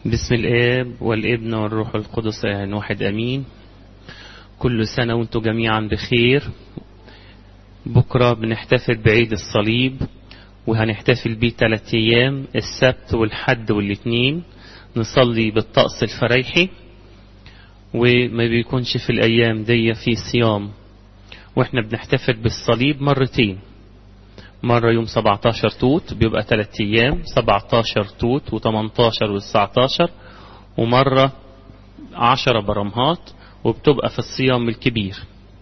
بسم الآب والابن والروح القدس يعني واحد أمين كل سنة وانتم جميعا بخير بكرة بنحتفل بعيد الصليب وهنحتفل بيه ثلاث أيام السبت والحد والاثنين نصلي بالطقس الفريحي وما بيكونش في الأيام دي في صيام واحنا بنحتفل بالصليب مرتين مرة يوم 17 توت بيبقى 3 أيام 17 توت و18 و19 ومرة 10 برمهات وبتبقى في الصيام الكبير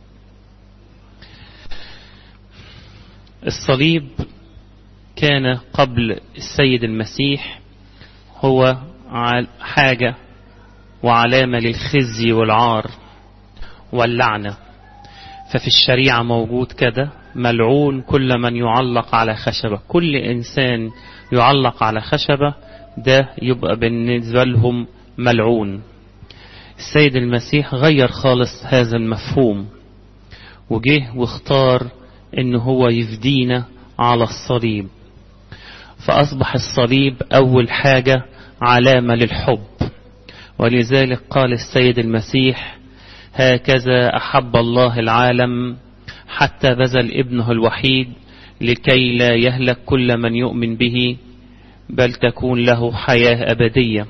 الصليب كان قبل السيد المسيح هو حاجة وعلامة للخزي والعار واللعنة ففي الشريعة موجود كده ملعون كل من يعلق على خشبة كل إنسان يعلق على خشبة ده يبقى بالنسبة لهم ملعون السيد المسيح غير خالص هذا المفهوم وجه واختار ان هو يفدينا على الصليب فأصبح الصليب أول حاجة علامة للحب ولذلك قال السيد المسيح هكذا أحب الله العالم حتى بذل ابنه الوحيد لكي لا يهلك كل من يؤمن به بل تكون له حياة أبدية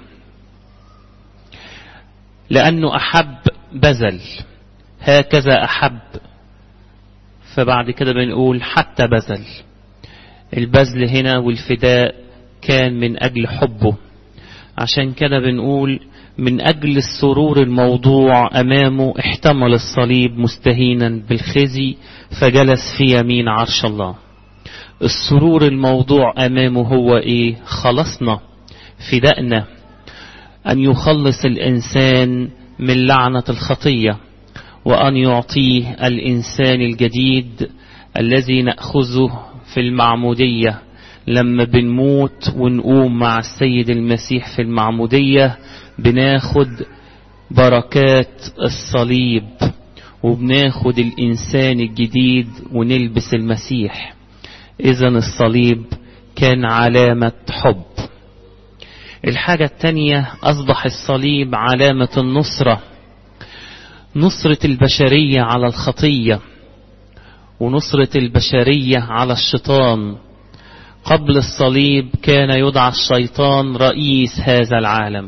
لأنه أحب بذل هكذا أحب فبعد كده بنقول حتى بذل البذل هنا والفداء كان من أجل حبه عشان كده بنقول من أجل السرور الموضوع أمامه احتمل الصليب مستهينا بالخزي فجلس في يمين عرش الله السرور الموضوع أمامه هو إيه خلصنا فدائنا أن يخلص الإنسان من لعنة الخطية وأن يعطيه الإنسان الجديد الذي نأخذه في المعمودية لما بنموت ونقوم مع السيد المسيح في المعمودية بناخد بركات الصليب وبناخد الإنسان الجديد ونلبس المسيح إذا الصليب كان علامة حب الحاجة التانية أصبح الصليب علامة النصرة نصرة البشرية على الخطية ونصرة البشرية على الشيطان قبل الصليب كان يدعى الشيطان رئيس هذا العالم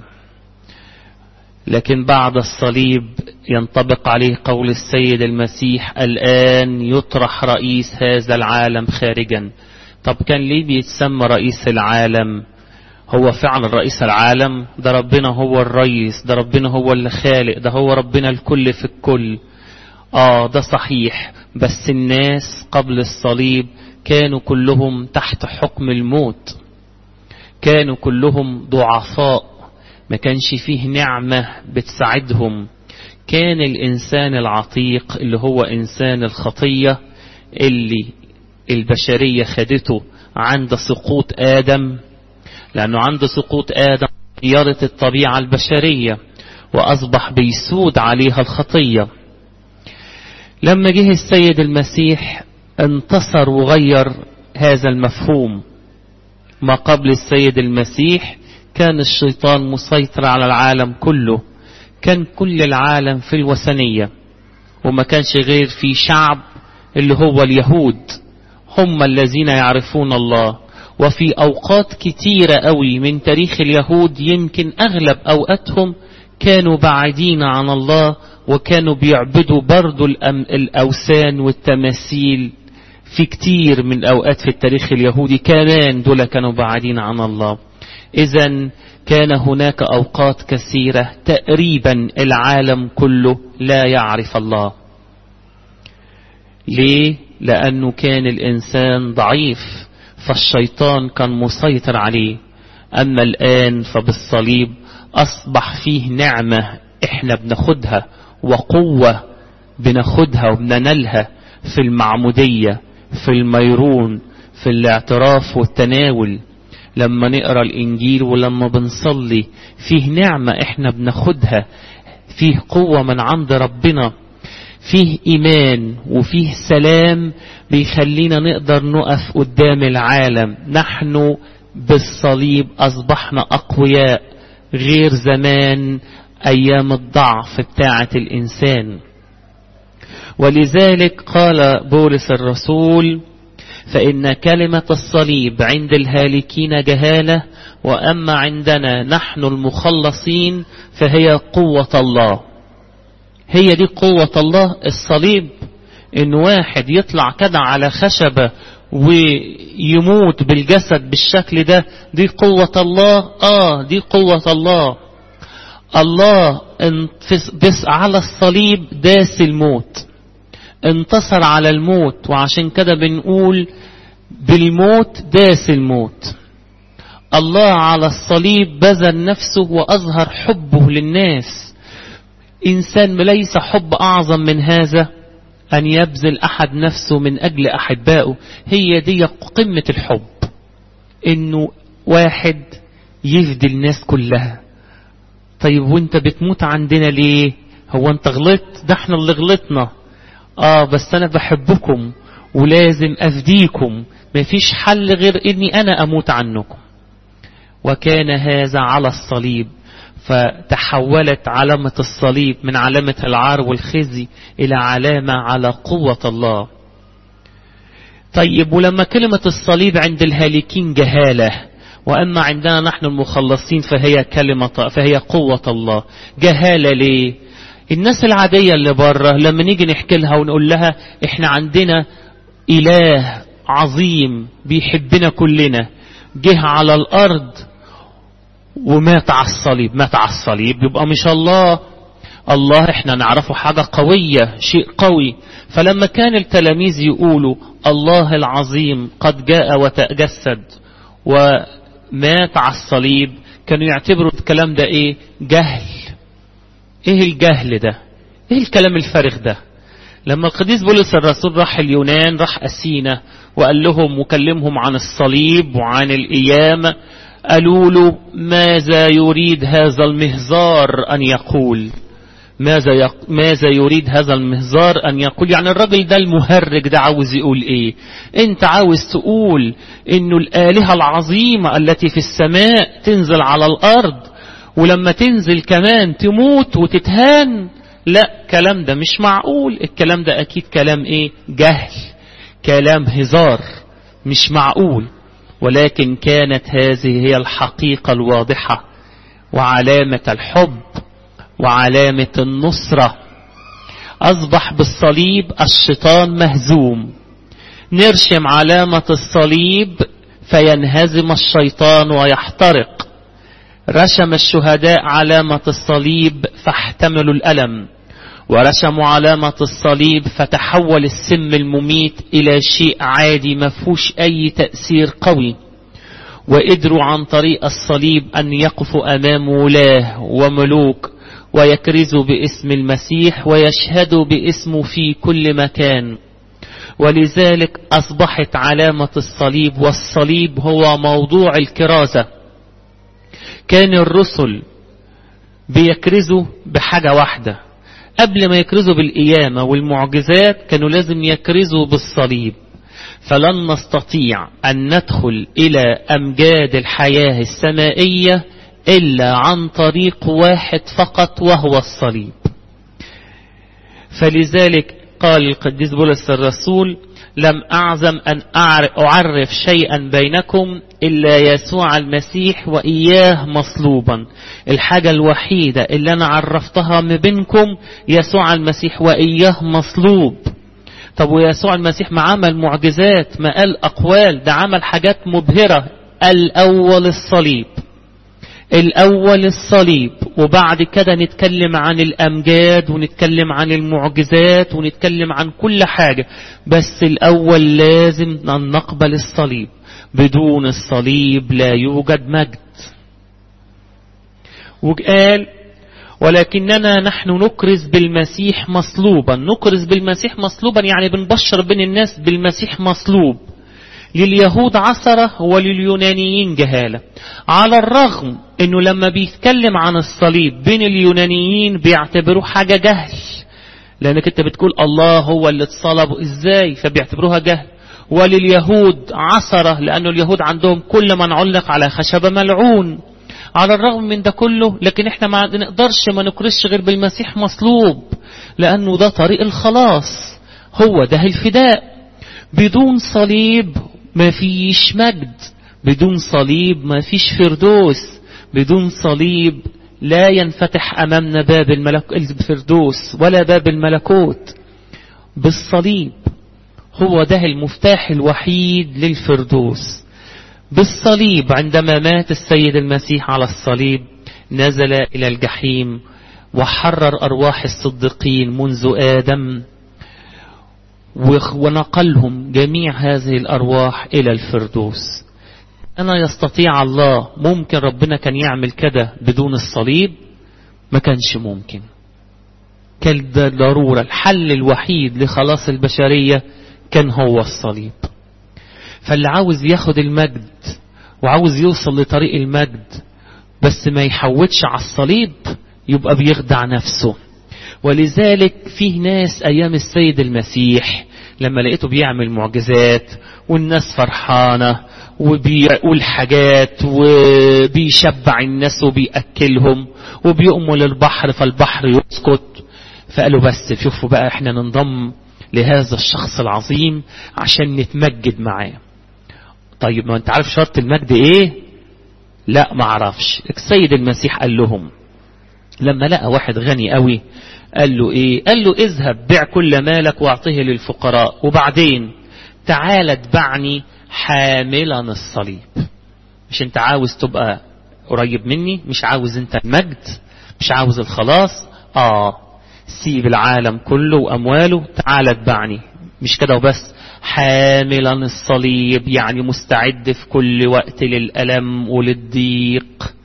لكن بعد الصليب ينطبق عليه قول السيد المسيح الآن يطرح رئيس هذا العالم خارجا طب كان ليه بيتسمى رئيس العالم هو فعلا رئيس العالم ده ربنا هو الرئيس ده ربنا هو اللي خالق ده هو ربنا الكل في الكل اه ده صحيح بس الناس قبل الصليب كانوا كلهم تحت حكم الموت كانوا كلهم ضعفاء ما كانش فيه نعمة بتساعدهم كان الإنسان العتيق اللي هو إنسان الخطية اللي البشرية خدته عند سقوط آدم لأنه عند سقوط آدم غيرت الطبيعة البشرية وأصبح بيسود عليها الخطية لما جه السيد المسيح انتصر وغير هذا المفهوم ما قبل السيد المسيح كان الشيطان مسيطر على العالم كله كان كل العالم في الوثنية وما كانش غير في شعب اللي هو اليهود هم الذين يعرفون الله وفي أوقات كتيرة قوي من تاريخ اليهود يمكن أغلب أوقاتهم كانوا بعيدين عن الله وكانوا بيعبدوا برضو الأوثان والتماثيل في كتير من أوقات في التاريخ اليهودي كمان دول كانوا بعيدين عن الله إذا كان هناك أوقات كثيرة تقريبا العالم كله لا يعرف الله ليه؟ لأنه كان الإنسان ضعيف فالشيطان كان مسيطر عليه أما الآن فبالصليب أصبح فيه نعمة إحنا بناخدها وقوة بناخدها وبننالها في المعمودية في الميرون في الاعتراف والتناول لما نقرا الانجيل ولما بنصلي فيه نعمه احنا بناخدها فيه قوه من عند ربنا فيه ايمان وفيه سلام بيخلينا نقدر نقف قدام العالم نحن بالصليب اصبحنا اقوياء غير زمان أيام الضعف بتاعة الإنسان ولذلك قال بولس الرسول فإن كلمة الصليب عند الهالكين جهالة وأما عندنا نحن المخلصين فهي قوة الله هي دي قوة الله الصليب إن واحد يطلع كده على خشبة ويموت بالجسد بالشكل ده دي قوة الله آه دي قوة الله الله بس على الصليب داس الموت انتصر على الموت وعشان كده بنقول بالموت داس الموت الله على الصليب بذل نفسه وأظهر حبه للناس إنسان ليس حب أعظم من هذا أن يبذل أحد نفسه من أجل أحبائه هي دي قمة الحب إنه واحد يفدي الناس كلها طيب وانت بتموت عندنا ليه هو انت غلطت ده احنا اللي غلطنا اه بس انا بحبكم ولازم افديكم مفيش حل غير اني انا اموت عنكم وكان هذا على الصليب فتحولت علامة الصليب من علامة العار والخزي إلى علامة على قوة الله طيب ولما كلمة الصليب عند الهالكين جهالة وأما عندنا نحن المخلصين فهي كلمة فهي قوة الله جهالة ليه الناس العادية اللي بره لما نيجي نحكي لها ونقول لها احنا عندنا إله عظيم بيحبنا كلنا جه على الأرض ومات على الصليب مات على الصليب يبقى مش الله الله احنا نعرفه حاجة قوية شيء قوي فلما كان التلاميذ يقولوا الله العظيم قد جاء وتجسد ومات على الصليب كانوا يعتبروا الكلام ده ايه جهل ايه الجهل ده ايه الكلام الفارغ ده لما القديس بولس الرسول راح اليونان راح أسينا وقال لهم وكلمهم عن الصليب وعن القيامة قالوا له ماذا يريد هذا المهزار أن يقول ماذا يق... ماذا يريد هذا المهزار أن يقول يعني الراجل ده المهرج ده عاوز يقول إيه أنت عاوز تقول إنه الآلهة العظيمة التي في السماء تنزل على الأرض ولما تنزل كمان تموت وتتهان لا كلام ده مش معقول الكلام ده أكيد كلام إيه جهل كلام هزار مش معقول ولكن كانت هذه هي الحقيقة الواضحة وعلامة الحب وعلامة النصرة أصبح بالصليب الشيطان مهزوم نرشم علامة الصليب فينهزم الشيطان ويحترق رسم الشهداء علامة الصليب فاحتملوا الألم ورسموا علامة الصليب فتحول السم المميت إلى شيء عادي ما فيهوش أي تأثير قوي وقدروا عن طريق الصليب أن يقفوا أمام ولاه وملوك ويكرزوا باسم المسيح ويشهدوا باسمه في كل مكان ولذلك أصبحت علامة الصليب والصليب هو موضوع الكرازة كان الرسل بيكرزوا بحاجة واحدة قبل ما يكرزوا بالقيامة والمعجزات كانوا لازم يكرزوا بالصليب فلن نستطيع أن ندخل إلى أمجاد الحياة السمائية إلا عن طريق واحد فقط وهو الصليب فلذلك قال القديس بولس الرسول لم أعزم أن أعرف شيئا بينكم إلا يسوع المسيح وإياه مصلوبا الحاجة الوحيدة اللي أنا عرفتها ما بينكم يسوع المسيح وإياه مصلوب طب ويسوع المسيح ما عمل معجزات ما قال أقوال ده عمل حاجات مبهرة الأول الصليب الأول الصليب وبعد كده نتكلم عن الأمجاد ونتكلم عن المعجزات ونتكلم عن كل حاجة بس الأول لازم أن نقبل الصليب بدون الصليب لا يوجد مجد وقال ولكننا نحن نكرز بالمسيح مصلوبا نكرز بالمسيح مصلوبا يعني بنبشر بين الناس بالمسيح مصلوب لليهود عثرة ولليونانيين جهالة على الرغم انه لما بيتكلم عن الصليب بين اليونانيين بيعتبروه حاجة جهل لانك انت بتقول الله هو اللي اتصلب ازاي فبيعتبروها جهل ولليهود عثرة لانه اليهود عندهم كل من علق على خشبة ملعون على الرغم من ده كله لكن احنا ما نقدرش ما نكرسش غير بالمسيح مصلوب لأنه ده طريق الخلاص هو ده الفداء بدون صليب ما فيش مجد بدون صليب ما فيش فردوس بدون صليب لا ينفتح أمامنا باب الملك الفردوس ولا باب الملكوت بالصليب هو ده المفتاح الوحيد للفردوس بالصليب عندما مات السيد المسيح على الصليب نزل إلى الجحيم وحرر أرواح الصديقين منذ آدم ونقلهم جميع هذه الأرواح إلى الفردوس أنا يستطيع الله ممكن ربنا كان يعمل كده بدون الصليب ما كانش ممكن كان ده ضرورة الحل الوحيد لخلاص البشرية كان هو الصليب فاللي عاوز ياخد المجد وعاوز يوصل لطريق المجد بس ما يحوتش على الصليب يبقى بيخدع نفسه ولذلك فيه ناس أيام السيد المسيح لما لقيته بيعمل معجزات والناس فرحانة وبيقول حاجات وبيشبع الناس وبيأكلهم وبيؤمل البحر فالبحر يسكت فقالوا بس شوفوا بقى احنا ننضم لهذا الشخص العظيم عشان نتمجد معاه طيب ما انت عارف شرط المجد ايه لا ما عرفش السيد المسيح قال لهم لما لقى واحد غني قوي قال له ايه قال له اذهب بيع كل مالك واعطيه للفقراء وبعدين تعال اتبعني حاملا الصليب مش انت عاوز تبقى قريب مني مش عاوز انت المجد مش عاوز الخلاص اه سيب العالم كله وامواله تعال اتبعني مش كده وبس حاملا الصليب يعني مستعد في كل وقت للألم وللضيق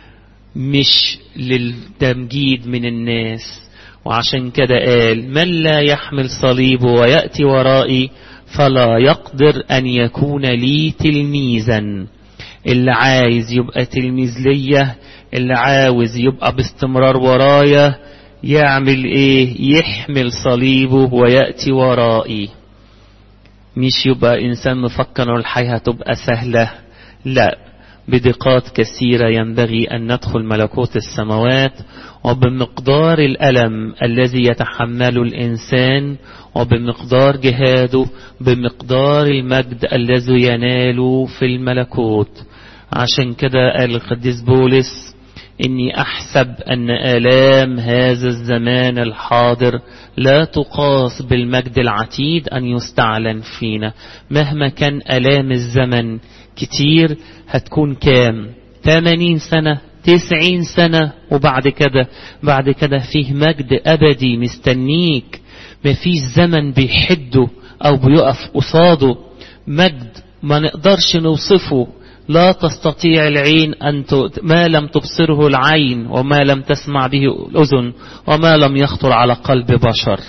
مش للتمجيد من الناس وعشان كده قال من لا يحمل صليبه ويأتي ورائي فلا يقدر أن يكون لي تلميذا اللي عايز يبقى تلميذ ليا اللي عاوز يبقى باستمرار ورايا يعمل ايه يحمل صليبه ويأتي ورائي مش يبقى إنسان مفكر الحياة تبقى سهلة لا بدقات كثيرة ينبغي أن ندخل ملكوت السماوات وبمقدار الألم الذي يتحمله الإنسان وبمقدار جهاده بمقدار المجد الذي ينال في الملكوت عشان كده قال القديس بولس إني أحسب أن آلام هذا الزمان الحاضر لا تقاس بالمجد العتيد أن يستعلن فينا مهما كان آلام الزمن كتير هتكون كام 80 سنة 90 سنة وبعد كده بعد كده فيه مجد أبدي مستنيك مفيش زمن بيحده أو بيقف قصاده مجد ما نقدرش نوصفه لا تستطيع العين أن ما لم تبصره العين وما لم تسمع به الأذن وما لم يخطر على قلب بشر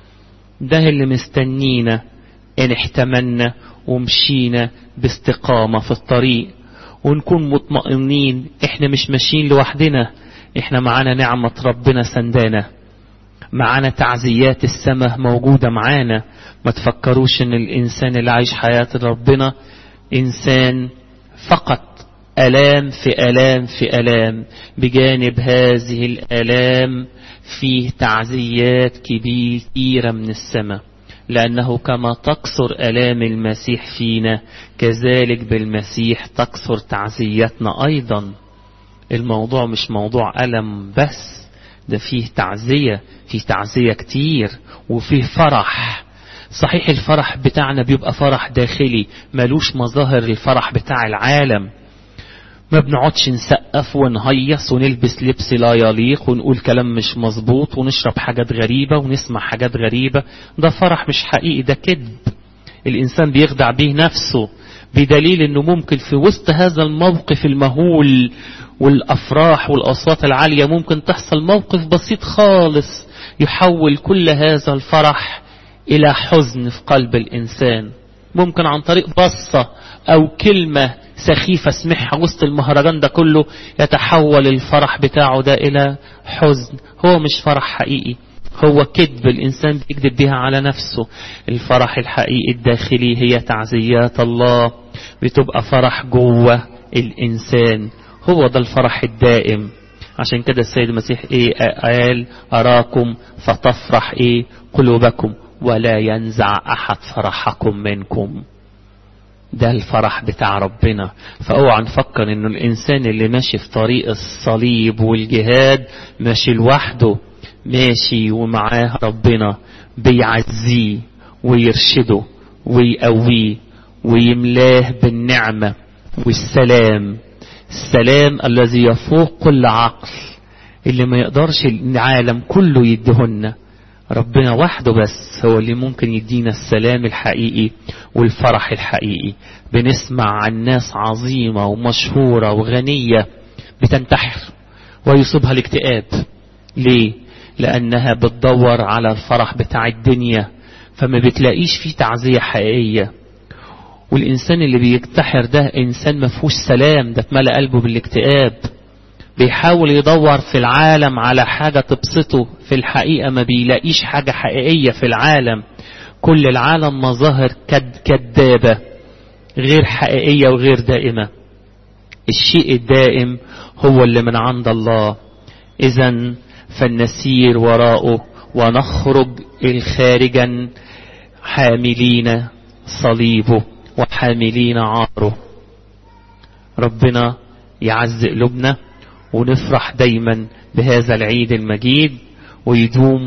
ده اللي مستنينا إن احتملنا ومشينا باستقامة في الطريق ونكون مطمئنين احنا مش ماشيين لوحدنا احنا معانا نعمة ربنا سندانا معانا تعزيات السماء موجودة معانا ما تفكروش ان الانسان اللي عايش حياة ربنا انسان فقط ألام في ألام في ألام بجانب هذه الألام فيه تعزيات كبيرة من السماء لأنه كما تكثر ألام المسيح فينا كذلك بالمسيح تكثر تعزيتنا أيضا الموضوع مش موضوع ألم بس ده فيه تعزية فيه تعزية كتير وفيه فرح صحيح الفرح بتاعنا بيبقى فرح داخلي ملوش مظاهر الفرح بتاع العالم ما بنقعدش نسقف ونهيص ونلبس لبس لا يليق ونقول كلام مش مظبوط ونشرب حاجات غريبة ونسمع حاجات غريبة ده فرح مش حقيقي ده كذب الإنسان بيخدع به نفسه بدليل أنه ممكن في وسط هذا الموقف المهول والأفراح والأصوات العالية ممكن تحصل موقف بسيط خالص يحول كل هذا الفرح إلى حزن في قلب الإنسان ممكن عن طريق بصة أو كلمة سخيفة سمعها وسط المهرجان ده كله يتحول الفرح بتاعه ده إلى حزن هو مش فرح حقيقي هو كذب الإنسان بيكذب بها على نفسه الفرح الحقيقي الداخلي هي تعزيات الله بتبقى فرح جوه الإنسان هو ده الفرح الدائم عشان كده السيد المسيح ايه قال اراكم فتفرح ايه قلوبكم ولا ينزع احد فرحكم منكم ده الفرح بتاع ربنا فاوعى نفكر انه الانسان اللي ماشي في طريق الصليب والجهاد ماشي لوحده ماشي ومعاه ربنا بيعزيه ويرشده ويقويه ويملاه بالنعمة والسلام السلام الذي يفوق كل عقل اللي ما يقدرش العالم كله يدهن ربنا وحده بس هو اللي ممكن يدينا السلام الحقيقي والفرح الحقيقي بنسمع عن ناس عظيمة ومشهورة وغنية بتنتحر ويصيبها الاكتئاب ليه؟ لأنها بتدور على الفرح بتاع الدنيا فما بتلاقيش فيه تعزية حقيقية والإنسان اللي بينتحر ده إنسان ما فيهوش سلام ده اتملى قلبه بالاكتئاب بيحاول يدور في العالم على حاجة تبسطه في الحقيقة ما بيلاقيش حاجة حقيقية في العالم كل العالم مظاهر كد كدابة غير حقيقية وغير دائمة الشيء الدائم هو اللي من عند الله إذا فلنسير وراءه ونخرج الخارجا حاملين صليبه وحاملين عاره ربنا يعز قلوبنا ونفرح دايما بهذا العيد المجيد ويدوم